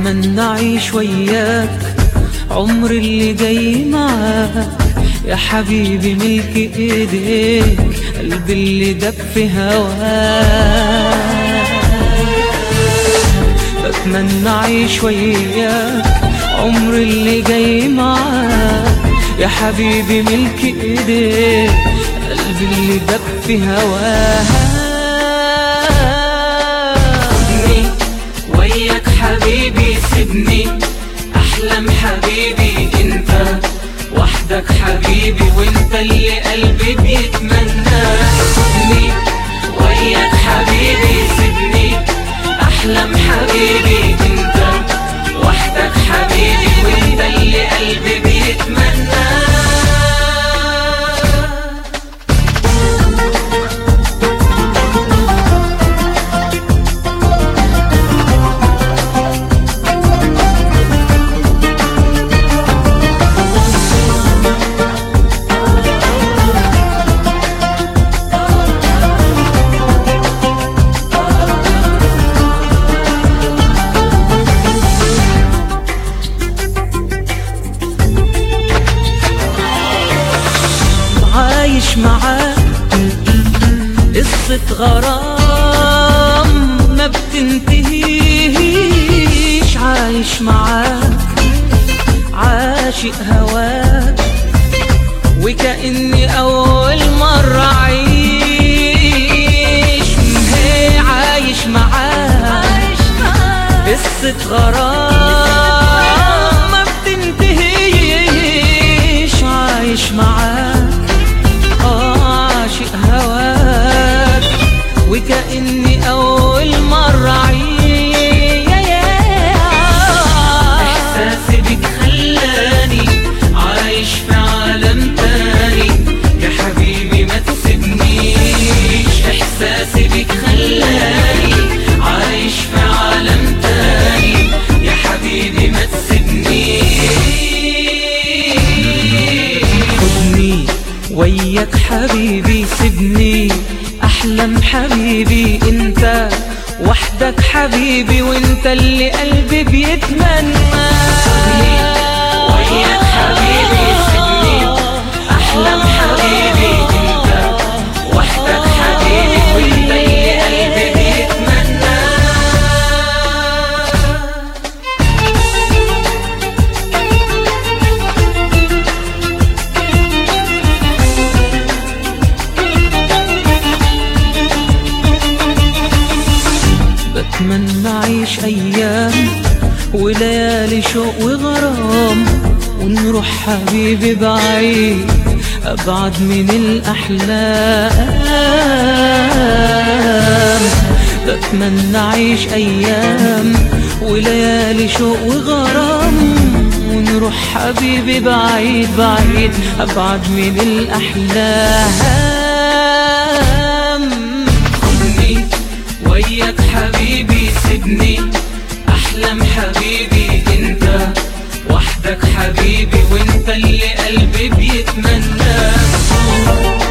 بتمنى اعيش وياك عمر اللي جاي معاك يا حبيبي ملك ايديك قلبي اللي دب في هواك بتمنى اعيش وياك عمر اللي جاي معاك يا حبيبي ملك ايديك قلبي اللي دب في هواك سيبني وياك حبيبي سيبني احلم حبيبي انت وحدك حبيبي وانت اللي قلبي بيتمنى سيبني وياك حبيبي سيبني احلم حبيبي انت وحدك حبيبي وانت اللي قلبي بيتمنى عايش معاك قصة غرام ما بتنتهيش عايش معاك عاشق هواك وكأني أول مرة أعيش هي عايش معاك قصة غرام ما بتنتهيش عايش معاك آه عاشق هواك وكأني أول مرة أعيش احساسي بك خلاني عايش في عالم تاني يا حبيبي ما تسيبنيش احساسي بك خلاني عايش في عالم تاني يا حبيبي ما تسيبنيش خدني وياك حبيبي سيبني احلم حبيبي انت وحدك حبيبي وانت اللي قلبي بيتمنى وياك حبيبي سيبني احلم حبيبي انت وحدك حبيبي وانت اللي قلبي بيتمنى بتمنى اعيش ايام وليالي شوق وغرام ونروح حبيبي بعيد ابعد من الاحلام بتمنى اعيش ايام وليالي شوق وغرام ونروح حبيبي بعيد بعيد ابعد من الاحلام خدني وياك حبيبي سيبني احلم حبيبي انت وحدك حبيبي وانت اللي قلبي بيتمنى